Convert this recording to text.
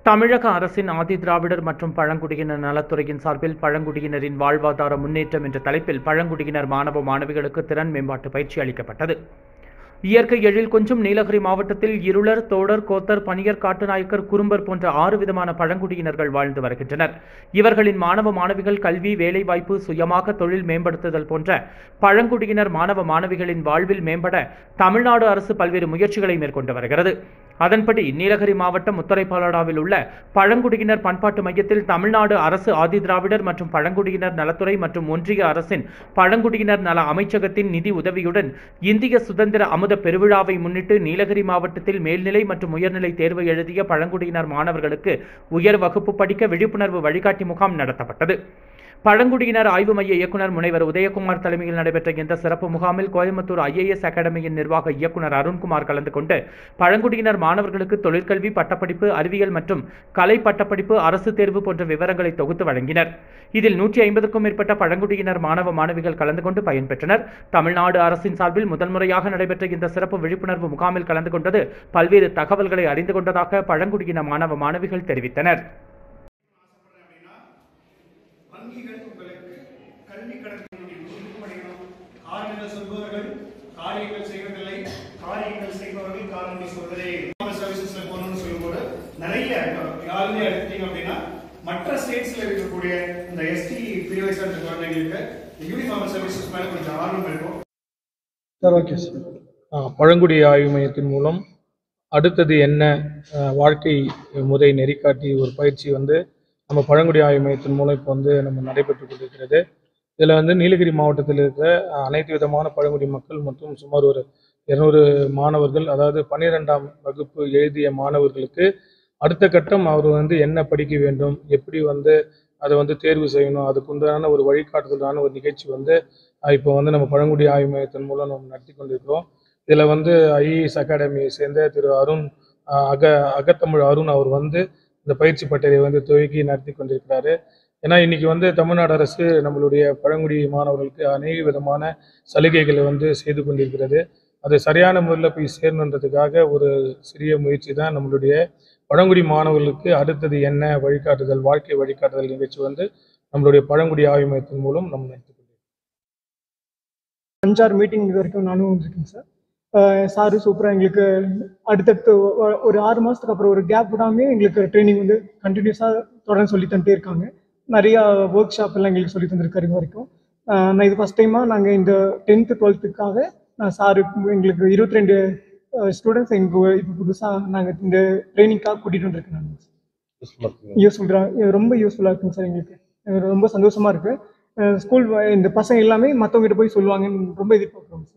தமிழக அரசின் ஆதிதிராவிடர் மற்றும் பழங்குடியினர் நலத்துறையின் சார்பில் பழங்குடியினரின் வாழ்வாதார முன்னேற்றம் என்ற தலைப்பில் பழங்குடியினர் மாணவ மாணவிகளுக்கு திறன் மேம்பாட்டு பயிற்சி அளிக்கப்பட்டது இயற்கை எழில் கொஞ்சம் நீலகிரி மாவட்டத்தில் இருளர் தோடர் கோத்தர் பனியர் காட்டுநாயக்கர் குறும்பர் போன்ற ஆறு விதமான பழங்குடியினர்கள் வாழ்ந்து வருகின்றனர் இவர்களின் மாணவ மாணவிகள் கல்வி வேலைவாய்ப்பு சுயமாக தொழில் மேம்படுத்துதல் போன்ற பழங்குடியினர் மாணவ மாணவிகளின் வாழ்வில் மேம்பட தமிழ்நாடு அரசு பல்வேறு முயற்சிகளை மேற்கொண்டு வருகிறது அதன்படி நீலகிரி மாவட்டம் முத்தரைப்பாலடாவில் உள்ள பழங்குடியினர் பண்பாட்டு மையத்தில் தமிழ்நாடு அரசு ஆதிதிராவிடர் மற்றும் பழங்குடியினர் நலத்துறை மற்றும் ஒன்றிய அரசின் பழங்குடியினர் நல அமைச்சகத்தின் நிதி உதவியுடன் இந்திய சுதந்திர அமுத பெருவிழாவை முன்னிட்டு நீலகிரி மாவட்டத்தில் மேல்நிலை மற்றும் உயர்நிலை தேர்வு எழுதிய பழங்குடியினர் மாணவர்களுக்கு உயர் வகுப்பு படிக்க விழிப்புணர்வு வழிகாட்டி முகாம் நடத்தப்பட்டது பழங்குடியினர் ஆய்வு மைய இயக்குனர் முனைவர் உதயகுமார் தலைமையில் நடைபெற்ற இந்த சிறப்பு முகாமில் கோயம்புத்தூர் ஐஏஎஸ் அகாடமியின் நிர்வாக இயக்குனர் அருண்குமார் கலந்து கொண்டு பழங்குடியினர் மாணவர்களுக்கு தொழிற்கல்வி பட்டப்படிப்பு அறிவியல் மற்றும் கலை பட்டப்படிப்பு அரசு தேர்வு போன்ற விவரங்களை தொகுத்து வழங்கினர் இதில் நூற்றி ஐம்பதுக்கும் மேற்பட்ட பழங்குடியினர் மாணவ மாணவிகள் கலந்து கொண்டு பயன்பெற்றனர் தமிழ்நாடு அரசின் சார்பில் முதல் முறையாக நடைபெற்ற இந்த சிறப்பு விழிப்புணர்வு முகாமில் கலந்து கொண்டது பல்வேறு தகவல்களை அறிந்து கொண்டதாக பழங்குடியின மாணவ மாணவிகள் தெரிவித்தனர் வங்கிகள் உங்களுக்கு கல்வி கணக்கு படிக்கணும் காரியங்கள் சொல்பவர்கள் காரியங்கள் செய்வதில்லை காரியங்கள் செய்பவர்கள் காரணங்கள் சொல்வதே சர்வீசஸ்ல போகணும்னு சொல்லும்போது நிறைய யாருமே எடுத்தீங்க அப்படின்னா மற்ற ஸ்டேட்ஸ்ல இருக்கக்கூடிய இந்த எஸ்டி பிரிவை சார்ந்த குழந்தைங்களுக்கு யூனிஃபார்ம் சர்வீசஸ் மேல கொஞ்சம் ஆர்வம் இருக்கும் சார் ஓகே சார் ஆ, பழங்குடி ஆய்வு மையத்தின் மூலம் அடுத்தது என்ன ஆ, வாழ்க்கை முறை நெறிக்காட்டி ஒரு பயிற்சி வந்து நம்ம பழங்குடி ஆய்வு மையத்தின் மூலம் இப்போ வந்து நம்ம நடைபெற்று கொண்டிருக்கிறது இதில் வந்து நீலகிரி மாவட்டத்தில் இருக்கிற ஆ, அனைத்து விதமான பழங்குடி மக்கள் மற்றும் சுமார் ஒரு இருநூறு மாணவர்கள் அதாவது பன்னிரெண்டாம் வகுப்பு எழுதிய மாணவர்களுக்கு அடுத்த கட்டம் அவர் வந்து என்ன படிக்க வேண்டும் எப்படி வந்து அதை வந்து தேர்வு செய்யணும் அதுக்குண்டான ஒரு வழிகாட்டுதலான ஒரு நிகழ்ச்சி வந்து ஆஹ் இப்போ வந்து நம்ம பழங்குடி ஆய்வு மையத்தின் மூலம் நம்ம நடத்தி கொண்டிருக்கிறோம் இதில் வந்து ஐஏஎஸ் அகாடமியை சேர்ந்த திரு அருண் ஆஹ் அக அகத்தமிழ் அருண் அவர் வந்து இந்த பயிற்சி பட்டறை வந்து துவக்கி நடத்தி கொண்டிருக்கிறாரு ஏன்னா இன்னைக்கு வந்து தமிழ்நாடு அரசு நம்மளுடைய பழங்குடி மாணவர்களுக்கு அநேக விதமான சலுகைகளை வந்து செய்து கொண்டிருக்கிறது அது சரியான முறையில் போய் சேரணுன்றதுக்காக ஒரு சிறிய முயற்சி தான் நம்மளுடைய பழங்குடி மாணவர்களுக்கு அடுத்தது என்ன வழிகாட்டுதல் வாழ்க்கை வழிகாட்டுதல் நிகழ்ச்சி வந்து நம்மளுடைய பழங்குடி ஆய்வு மையத்தின் மூலம் நம்ம நடத்தி கொண்டிருக்கிறோம் அஞ்சாறு மீட்டிங் இது வரைக்கும் நானும் வந்திருக்கேன் சார் சாரு சூப்பராக எங்களுக்கு அடுத்தடுத்து ஒ- ஒரு ஆறு மாதத்துக்கு அப்புறம் ஒரு கேப் விடாமே எங்களுக்கு ட்ரைனிங் வந்து கண்டினியூஸாக தொடர்ந்து சொல்லி தந்துட்டே இருக்காங்க நிறையா ஒர்க் ஷாப் எல்லாம் எங்களுக்கு சொல்லி தந்திருக்காரு இது வரைக்கும் அஹ் நான் இது ஃபஸ்ட் டைமாக நாங்கள் இந்த டென்த்து டுவெல்த்துக்காக நான் சாரு எங்களுக்கு இருபத்தி ரெண்டு ஸ்டூடெண்ட்ஸ் எங்கள் இப்போ புதுசாக நாங்கள் இந்த ட்ரைனிங்காக கூட்டிகிட்டு வந்திருக்கேன் நான் யூஸ்ஃபுல்லாக ரொம்ப யூஸ்ஃபுல்லாக இருக்குங்க சார் எங்களுக்கு எனக்கு ரொம்ப சந்தோஷமாக இருக்குது ஸ்கூல் இந்த பசங்க எல்லாமே மற்றவங்ககிட்ட போய் சொல்லுவாங்கன்னு ரொம்ப எதிர்பார்க்குறோம் சார்